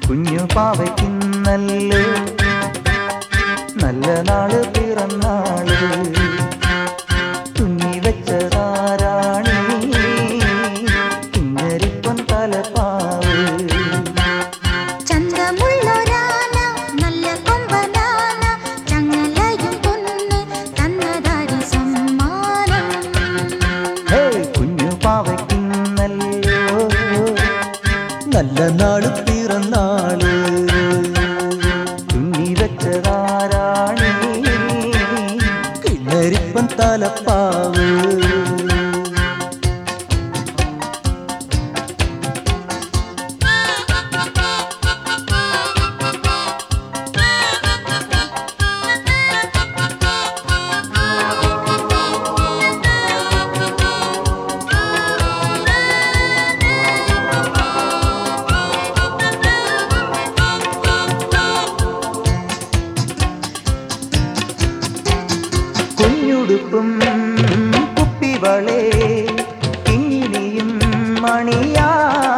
കുഞ്ഞു പാവയ്ക്കുന്നല്ലോ നല്ല നാള് പിറന്നാള് തുന്നി വെച്ചതാരാണി കിന്നരിപ്പൻ തലപ്പാവ് ചന്തമുള്ളൊരാന നല്ല കൊമ്പനാന ചങ്ങലയും പൊന്ന് തന്നതാരി സമ്മാനം ഹേ കുഞ്ഞു പാവയ്ക്കുന്നല്ലോ നല്ല നാള് പിറന്നാള് തുന്നി വെച്ചതാരാണി കിന്നരിപ്പൻ തലപ്പാവ് കുഞ്ഞുടുപ്പും കുപ്പിവളേ കിങ്ങിണിയും മണിയാ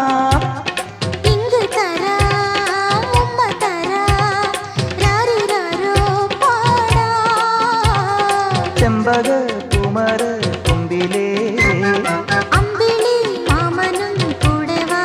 ഇങ്ങ് തരാം ഉമ്മ തരാം രാരിരാരോ പാടാം ചെമ്പക കുമര കൊമ്പിലേ അമ്പിളി മാമനും കൂടെ വാ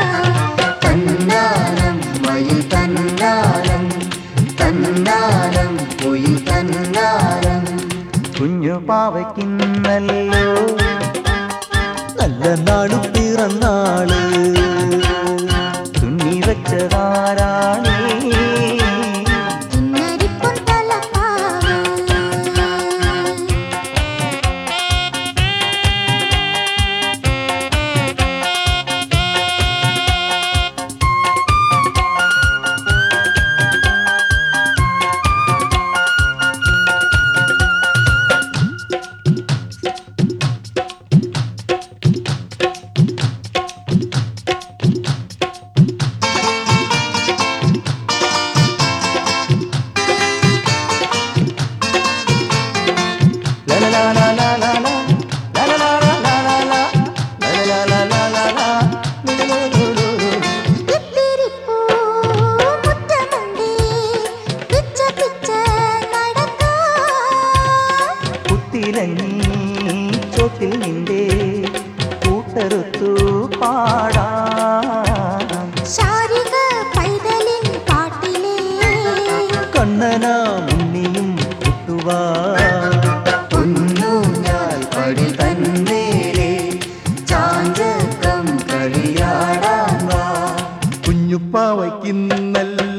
തന്നാനം മയിൽ തന്നാനം തന്നാനം പൊയിൽ തന്നാനം കുഞ്ഞു പാവയ്ക്കുന്നല്ലോ നല്ല നാളു പിറന്നാള് തുന്നി വെച്ചതാരാണേ കിന്നരിപ്പൊൻ തലപ്പാവ് ഇത്തിരിപ്പൂ മുറ്റമുണ്ടേ പിച്ച പിച്ച നടക്കാം കുത്തിലങ്ങി ചോട്ടിൽ നിന്റെ കൂട്ടറുത്തു പാടാം ശാരിക പൈതലിൻ പാട്ടിലേ കണ്ണനാ മുന്നിയും കുട്ടുവാ പൊന്നൂഞ്ഞാൽ പടി തന്നേരെ ചാഞ്ചക്കം കളിയാടാൻ വാ കുഞ്ഞുപ്പാവയ്ക്കുന്നല്ല